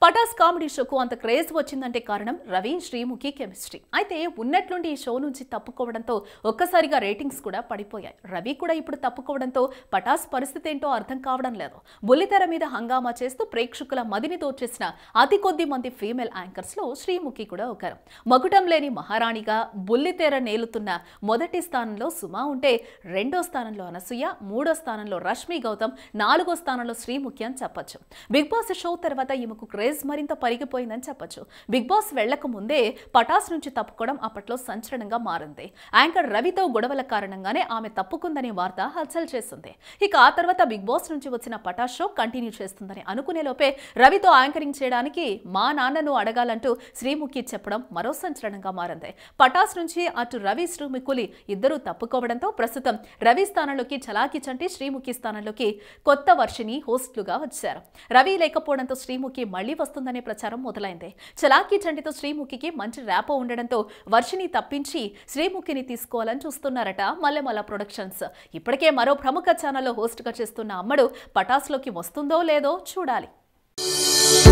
Pataas comedy షోకు అంత craze వచ్చిందంటే కారణం రవి శ్రీముఖి కెమిస్ట్రీ అయితే ఉన్నట్లుండి ఈ షో నుంచి తప్పుకోవడంతో ఒక్కసారిగా రేటింగ్స్ కూడా పడిపోయాయి రవి కూడా ఇప్పుడు తప్పుకోవడంతో పటాస్ పరిస్థితి ఏంటో అర్థం కావడం లేదు బుల్లితెర మీద హంగామా చేస్తూ ప్రేక్షకుల మదిని దోచేసిన అతి కొద్ది మంది ఫీమేల్ యాంకర్స్ లో శ్రీముఖి కూడా ఒకరు మకుటం లేని మహారాణిగా బుల్లితెర నేలుతున్న మొదటి స్థానంలో సుమా ఉంటే రెండో స్థానంలో అనసూయ మూడో స్థానంలో రష్మి గౌతమ్ నాలుగో స్థానంలో శ్రీముఖి అని చెప్పొచ్చు బిగ్ బాస్ షో తర్వాత ఈమెకు క్రేజ్ మరింత పరిగిపోయిందని చెప్పొచ్చు బిగ్ బాస్ వెళ్లక ముందే పటాస్ నుంచి తప్పుకోవడం అప్పట్లో సంచలనంగా మారింది యాంకర్ రవితో గొడవల కారణంగానే ఆమె తప్పుకుందనే వార్త హల్చల్ చేస్తుంది ఇక ఆ తర్వాత బిగ్ బాస్ నుంచి వచ్చిన పటాస్ షో కంటిన్యూ చేస్తుందని అనుకునే లోపే రవితో యాంకరింగ్ చేయడానికి మా నాన్నను అడగాలంటూ శ్రీముఖి చెప్పడం మరో సంచలనంగా మారింది పటాస్ నుంచి అటు రవి శ్రీముఖులి ఇద్దరూ తప్పుకోవడంతో ప్రస్తుతం రవి స్థానంలోకి చలాకి చంటి శ్రీముఖి స్థానంలోకి కొత్త వర్షిని హోస్ట్లుగా వచ్చారు రవి లేకపోవడంతో శ్రీముఖి మళ్లీ వస్తుందనే ప్రచారం మొదలైంది చలాకీ చంటితో శ్రీముఖికి మంచి ర్యాపో ఉండడంతో వర్షిని తప్పించి శ్రీముఖిని తీసుకోవాలని చూస్తున్నారట మల్లెమల్ల ప్రొడక్షన్స్ ఇప్పటికే మరో ప్రముఖ ఛానల్లో హోస్ట్గా చేస్తున్న అమ్మడు పటాస్లోకి వస్తుందో లేదో చూడాలి